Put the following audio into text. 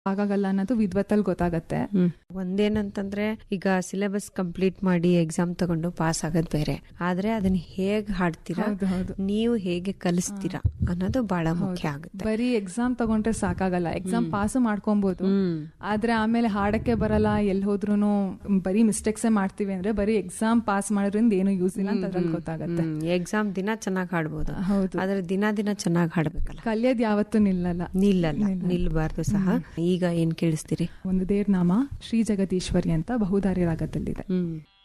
ಆಗಾಗಲ್ಲ ಅನ್ನೋದು ವಿದ್ವತ್ತಲ್ಲಿ ಗೊತ್ತಾಗತ್ತೆ ಒಂದೇನಂತಂದ್ರೆ ಈಗ ಸಿಲೆಬಸ್ ಕಂಪ್ಲೀಟ್ ಮಾಡಿ ಎಕ್ಸಾಮ್ ತಗೊಂಡು ಪಾಸ್ ಆಗೋದ್ ಬೇರೆ ಆದ್ರೆ ಅದನ್ನ ಹೇಗ್ ಹಾಡ್ತೀರಾ ಹೌದು ಹೌದು ನೀವು ಹೇಗೆ ಕಲಿಸ್ತೀರಾ ಅನ್ನೋದು ಬಹಳ ಮುಖ್ಯ ಆಗುತ್ತೆ ಬರೀ ಎಕ್ಸಾಮ್ ತಗೊಂಡ್ರೆ ಸಾಕಾಗಲ್ಲ ಎಕ್ಸಾಮ್ ಪಾಸ್ ಮಾಡ್ಕೊಬಹುದು ಹ್ಮ್ ಆದ್ರೆ ಆಮೇಲೆ ಹಾಡಕ್ಕೆ ಬರಲ್ಲ ಎಲ್ಲಿ ಹೋದ್ರೂ ಬರೀ ಮಿಸ್ಟೇಕ್ಸ್ ಮಾಡ್ತೀವಿ ಅಂದ್ರೆ ಬರೀ ಎಕ್ಸಾಮ್ ಪಾಸ್ ಮಾಡೋದ್ರಿಂದ ಏನು ಯೂಸ್ ಇಲ್ಲ ಅಂತ ಅದ್ರಲ್ಲಿ ಗೊತ್ತಾಗತ್ತೆ ಎಕ್ಸಾಮ್ ದಿನ ಚೆನ್ನಾಗಿ ಹಾಡ್ಬೋದು ಹೌದು ಆದ್ರೆ ದಿನ ದಿನ ಚೆನ್ನಾಗಿ ಹಾಡ್ಬೇಕಲ್ಲ ಕಲಿಯೋದ್ ಯಾವತ್ತೂ ನಿಲ್ಲಲ್ಲ ನಿಲ್ಲಲ್ಲ ನಿಲ್ಬಾರ್ದು ಸಹ ಈಗ ಏನ್ ಕೇಳಿಸ್ತೀರಿ ಒಂದು ದೇವ್ರ ನಾಮ ಶ್ರೀ ಜಗದೀಶ್ವರಿ ಅಂತ ಬಹುದಾರಿ ರಾಗದಲ್ಲಿದೆ ಹ್ಮ್